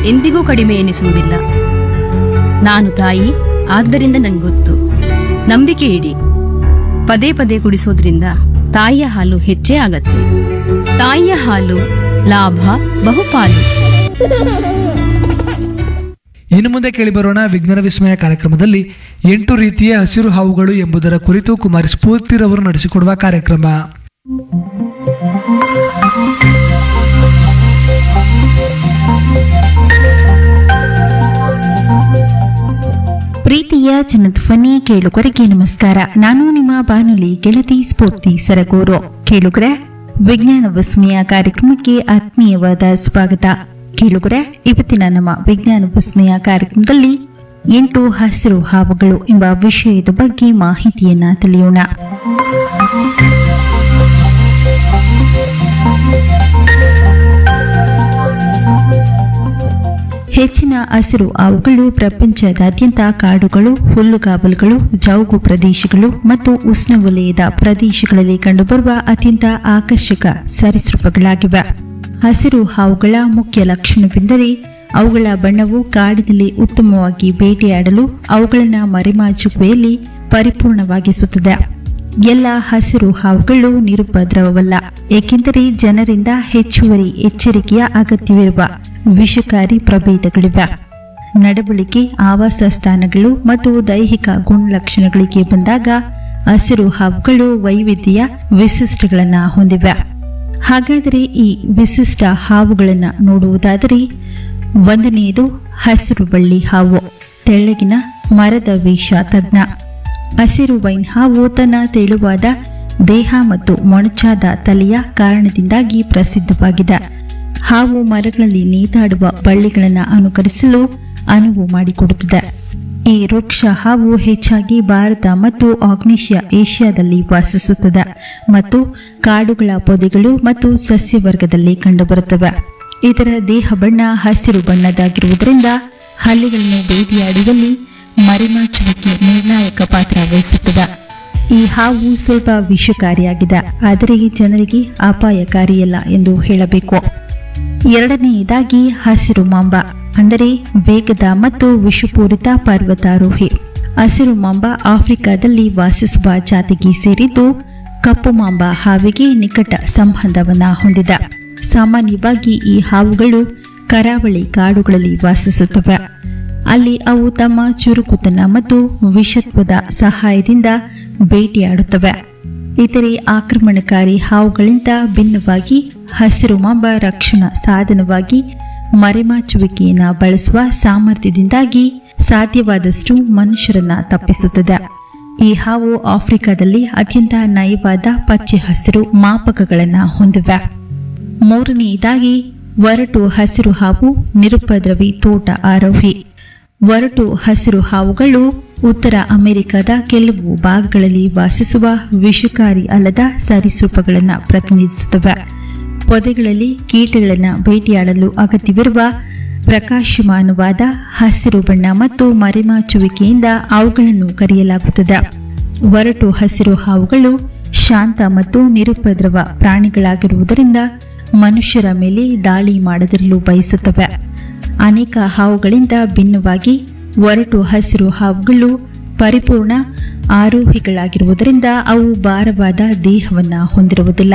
ಎಂದಿಗೂ ಕಡಿಮೆ ಎನಿಸುವುದಿಲ್ಲ ನಾನು ತಾಯಿ ಆದ್ದರಿಂದ ನಂಗೊತ್ತು ನಂಬಿಕೆ ಇಡಿ ಪದೇ ಪದೇ ಕುಡಿಸೋದ್ರಿಂದ ತಾಯಿಯ ಹಾಲು ಹೆಚ್ಚೇ ಆಗತ್ತೆ ತಾಯಿಯ ಹಾಲು ಲಾಭ ಬಹುಪಾಲು ಇನ್ನು ಮುಂದೆ ಕೇಳಿಬರೋಣ ವಿಜ್ಞಾನ ವಿಸ್ಮಯ ಕಾರ್ಯಕ್ರಮದಲ್ಲಿ ಎಂಟು ರೀತಿಯ ಹಸಿರು ಹಾವುಗಳು ಎಂಬುದರ ಕುರಿತು ಕುಮಾರಿ ಸ್ಫೂರ್ತಿರವರು ನಡೆಸಿಕೊಡುವ ಕಾರ್ಯಕ್ರಮ ಪ್ರೀತಿಯ ಜನಧ್ವನಿ ಕೇಳುಗರಿಗೆ ನಮಸ್ಕಾರ ನಾನು ನಿಮ್ಮ ಬಾನುಲಿ ಗೆಳತಿ ಸ್ಫೂರ್ತಿ ಸರಗೂರು ಕೇಳುಗರ ವಿಜ್ಞಾನ ವಿಸ್ಮಯ ಕಾರ್ಯಕ್ರಮಕ್ಕೆ ಆತ್ಮೀಯವಾದ ಸ್ವಾಗತ ಕೇಳುಗರ ಇವತ್ತಿನ ನಮ್ಮ ವಿಜ್ಞಾನ ವಿಸ್ಮಯ ಕಾರ್ಯಕ್ರಮದಲ್ಲಿ ಎಂಟು ಹಸಿರು ಹಾವುಗಳು ಎಂಬ ವಿಷಯದ ಬಗ್ಗೆ ಮಾಹಿತಿಯನ್ನ ತಿಳಿಯೋಣ ಹೆಚ್ಚಿನ ಹಸಿರು ಹಾವುಗಳು ಪ್ರಪಂಚದಾದ್ಯಂತ ಕಾಡುಗಳು ಹುಲ್ಲುಗಾವಲುಗಳು ಜೌಗು ಪ್ರದೇಶಗಳು ಮತ್ತು ಉಷ್ಣವಲಯದ ಪ್ರದೇಶಗಳಲ್ಲಿ ಕಂಡುಬರುವ ಅತ್ಯಂತ ಆಕರ್ಷಕ ಸರೀಸೃಪಗಳಾಗಿವೆ ಹಸಿರು ಹಾವುಗಳ ಮುಖ್ಯ ಲಕ್ಷಣವೆಂದರೆ ಅವುಗಳ ಬಣ್ಣವು ಕಾಡಿನಲ್ಲಿ ಉತ್ತಮವಾಗಿ ಬೇಟೆಯಾಡಲು ಅವುಗಳನ್ನು ಮರೆಮಾಚುವಿಕೆಯಲ್ಲಿ ಪರಿಪೂರ್ಣವಾಗಿಸುತ್ತದೆ ಎಲ್ಲ ಹಸಿರು ಹಾವುಗಳು ನಿರುಪದ್ರವವಲ್ಲ ಏಕೆಂದರೆ ಜನರಿಂದ ಹೆಚ್ಚುವರಿ ಎಚ್ಚರಿಕೆಯ ಅಗತ್ಯವಿರುವ ವಿಷಕಾರಿ ಪ್ರಭೇದಗಳಿವೆ ನಡವಳಿಕೆ ಆವಾಸ ಸ್ಥಾನಗಳು ಮತ್ತು ದೈಹಿಕ ಗುಣಲಕ್ಷಣಗಳಿಗೆ ಬಂದಾಗ ಹಸಿರು ಹಾವುಗಳು ವೈವಿಧ್ಯ ವಿಶಿಷ್ಟಗಳನ್ನು ಹೊಂದಿವೆ ಹಾಗಾದರೆ ಈ ವಿಶಿಷ್ಟ ಹಾವುಗಳನ್ನು ನೋಡುವುದಾದರೆ ಒಂದನೆಯದು ಹಸಿರು ಬಳ್ಳಿ ಹಾವು ತೆಳ್ಳಗಿನ ಮರದ ವೇಷ ತಜ್ಞ ಹಸಿರು ವೈನ್ ಹಾವು ತನ್ನ ತೆಳುವಾದ ದೇಹ ಮತ್ತು ಮೊಣಚಾದ ತಲೆಯ ಕಾರಣದಿಂದಾಗಿ ಪ್ರಸಿದ್ಧವಾಗಿದೆ ಹಾವು ಮರಗಳಲ್ಲಿ ನೇತಾಡುವ ಬಳ್ಳಿಗಳನ್ನು ಅನುಕರಿಸಲು ಅನುವು ಮಾಡಿಕೊಡುತ್ತದೆ ಈ ವೃಕ್ಷ ಹಾವು ಹೆಚ್ಚಾಗಿ ಭಾರತ ಮತ್ತು ಆಗ್ನೇಷ್ಯ ಏಷ್ಯಾದಲ್ಲಿ ವಾಸಿಸುತ್ತದೆ ಮತ್ತು ಕಾಡುಗಳ ಪೊದೆಗಳು ಮತ್ತು ಸಸ್ಯವರ್ಗದಲ್ಲಿ ಕಂಡುಬರುತ್ತವೆ ಇದರ ದೇಹ ಬಣ್ಣ ಹಸಿರು ಬಣ್ಣದಾಗಿರುವುದರಿಂದ ಹಲ್ಲಿಗಳನ್ನು ಬೇಟೆಯಾಡುವಲ್ಲಿ ಮರೆಮಾಚುವಿಕೆ ನಿರ್ಣಾಯಕ ಪಾತ್ರ ವಹಿಸುತ್ತದೆ ಈ ಹಾವು ಸ್ವಲ್ಪ ವಿಷಕಾರಿಯಾಗಿದೆ ಆದರೆ ಜನರಿಗೆ ಅಪಾಯಕಾರಿಯಲ್ಲ ಎಂದು ಹೇಳಬೇಕು ಎರಡನೆಯದಾಗಿ ಹಸಿರು ಮಾಂಬ ಅಂದರೆ ವೇಗದ ಮತ್ತು ವಿಷಪೂರಿತ ಪರ್ವತಾರೋಹಿ ಹಸಿರು ಮಾಂಬ ಆಫ್ರಿಕಾದಲ್ಲಿ ವಾಸಿಸುವ ಜಾತಿಗೆ ಸೇರಿದ್ದು ಕಪ್ಪು ಮಾಂಬ ಹಾವಿಗೆ ನಿಕಟ ಸಂಬಂಧವನ್ನ ಹೊಂದಿದೆ ಸಾಮಾನ್ಯವಾಗಿ ಈ ಹಾವುಗಳು ಕರಾವಳಿ ಕಾಡುಗಳಲ್ಲಿ ವಾಸಿಸುತ್ತವೆ ಅಲ್ಲಿ ಅವು ತಮ್ಮ ಚುರುಕುತನ ಮತ್ತು ವಿಷತ್ವದ ಸಹಾಯದಿಂದ ಬೇಟೆಯಾಡುತ್ತವೆ ಇತರೆ ಆಕ್ರಮಣಕಾರಿ ಹಾವುಗಳಿಂದ ಭಿನ್ನವಾಗಿ ಹಸಿರು ಮಾಂಬ ರಕ್ಷಣಾ ಸಾಧನವಾಗಿ ಮರೆಮಾಚುವಿಕೆಯನ್ನು ಬಳಸುವ ಸಾಮರ್ಥ್ಯದಿಂದಾಗಿ ಸಾಧ್ಯವಾದಷ್ಟು ಮನುಷ್ಯರನ್ನ ತಪ್ಪಿಸುತ್ತದೆ ಈ ಹಾವು ಆಫ್ರಿಕಾದಲ್ಲಿ ಅತ್ಯಂತ ನಯವಾದ ಪಚ್ಚೆ ಹಸಿರು ಮಾಪಕಗಳನ್ನು ಹೊಂದಿವೆ ಮೂರನೆಯದಾಗಿ ಒರಟು ಹಸಿರು ಹಾವು ನಿರುಪದ್ರವಿ ತೋಟ ಆರೋಹಿ ಒರಟು ಹಸಿರು ಹಾವುಗಳು ಉತ್ತರ ಅಮೆರಿಕದ ಕೆಲವು ಭಾಗಗಳಲ್ಲಿ ವಾಸಿಸುವ ವಿಷಕಾರಿ ಅಲ್ಲದ ಸರೀಸೃಪಗಳನ್ನು ಪ್ರತಿನಿಧಿಸುತ್ತವೆ ಪೊದೆಗಳಲ್ಲಿ ಕೀಟಗಳನ್ನು ಬೇಟೆಯಾಡಲು ಅಗತ್ಯವಿರುವ ಪ್ರಕಾಶಮಾನವಾದ ಹಸಿರು ಬಣ್ಣ ಮತ್ತು ಮರೆಮಾಚುವಿಕೆಯಿಂದ ಅವುಗಳನ್ನು ಕರೆಯಲಾಗುತ್ತದೆ ಒರಟು ಹಸಿರು ಹಾವುಗಳು ಶಾಂತ ಮತ್ತು ನಿರುಪದ್ರವ ಪ್ರಾಣಿಗಳಾಗಿರುವುದರಿಂದ ಮನುಷ್ಯರ ಮೇಲೆ ದಾಳಿ ಮಾಡದಿರಲು ಬಯಸುತ್ತವೆ ಅನೇಕ ಹಾವುಗಳಿಂದ ಭಿನ್ನವಾಗಿ ಒರಟು ಹಸಿರು ಹಾವುಗಳು ಪರಿಪೂರ್ಣ ಆರೋಹಿಗಳಾಗಿರುವುದರಿಂದ ಅವು ಭಾರವಾದ ದೇಹವನ್ನು ಹೊಂದಿರುವುದಿಲ್ಲ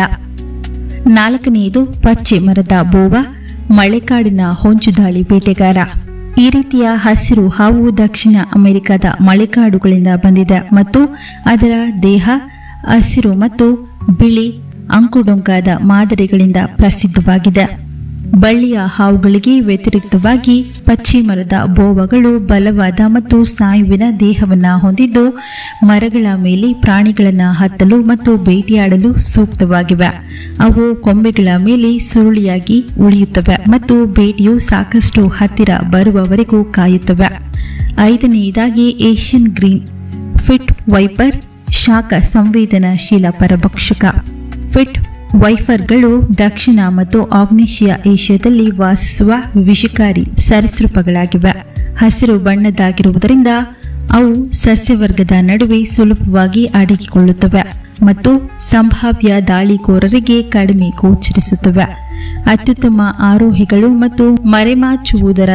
ನಾಲ್ಕನೆಯದು ಪಚ್ಚೆ ಮರದ ಬೋವ ಮಳೆಕಾಡಿನ ಹೊಂಚುದಾಳಿ ಬೇಟೆಗಾರ ಈ ರೀತಿಯ ಹಸಿರು ಹಾವು ದಕ್ಷಿಣ ಅಮೆರಿಕದ ಮಳೆಕಾಡುಗಳಿಂದ ಬಂದಿದೆ ಮತ್ತು ಅದರ ದೇಹ ಹಸಿರು ಮತ್ತು ಬಿಳಿ ಅಂಕುಡೊಂಕಾದ ಮಾದರಿಗಳಿಂದ ಪ್ರಸಿದ್ಧವಾಗಿದೆ ಬಳ್ಳಿಯ ಹಾವುಗಳಿಗೆ ವ್ಯತಿರಿಕ್ತವಾಗಿ ಪಚ್ಚಿ ಮರದ ಬೋವಗಳು ಬಲವಾದ ಮತ್ತು ಸ್ನಾಯುವಿನ ದೇಹವನ್ನು ಹೊಂದಿದ್ದು ಮರಗಳ ಮೇಲೆ ಪ್ರಾಣಿಗಳನ್ನು ಹತ್ತಲು ಮತ್ತು ಬೇಟೆಯಾಡಲು ಸೂಕ್ತವಾಗಿವೆ ಅವು ಕೊಂಬೆಗಳ ಮೇಲೆ ಸುರುಳಿಯಾಗಿ ಉಳಿಯುತ್ತವೆ ಮತ್ತು ಬೇಟೆಯು ಸಾಕಷ್ಟು ಹತ್ತಿರ ಬರುವವರೆಗೂ ಕಾಯುತ್ತವೆ ಐದನೆಯದಾಗಿ ಏಷ್ಯನ್ ಗ್ರೀನ್ ಫಿಟ್ ವೈಪರ್ ಶಾಖ ಸಂವೇದನಾಶೀಲ ಪರಭಕ್ಷಕ ಫಿಟ್ ವೈಫರ್ಗಳು ದಕ್ಷಿಣ ಮತ್ತು ಆಗ್ನೇಷಿಯಾ ಏಷ್ಯಾದಲ್ಲಿ ವಾಸಿಸುವ ವಿಷಕಾರಿ ಸರೀಸೃಪಗಳಾಗಿವೆ ಹಸಿರು ಬಣ್ಣದಾಗಿರುವುದರಿಂದ ಅವು ಸಸ್ಯವರ್ಗದ ನಡುವೆ ಸುಲಭವಾಗಿ ಅಡಗಿಕೊಳ್ಳುತ್ತವೆ ಮತ್ತು ಸಂಭಾವ್ಯ ದಾಳಿಕೋರರಿಗೆ ಕಡಿಮೆ ಗೋಚರಿಸುತ್ತವೆ ಅತ್ಯುತ್ತಮ ಆರೋಹಿಗಳು ಮತ್ತು ಮರೆಮಾಚುವುದರ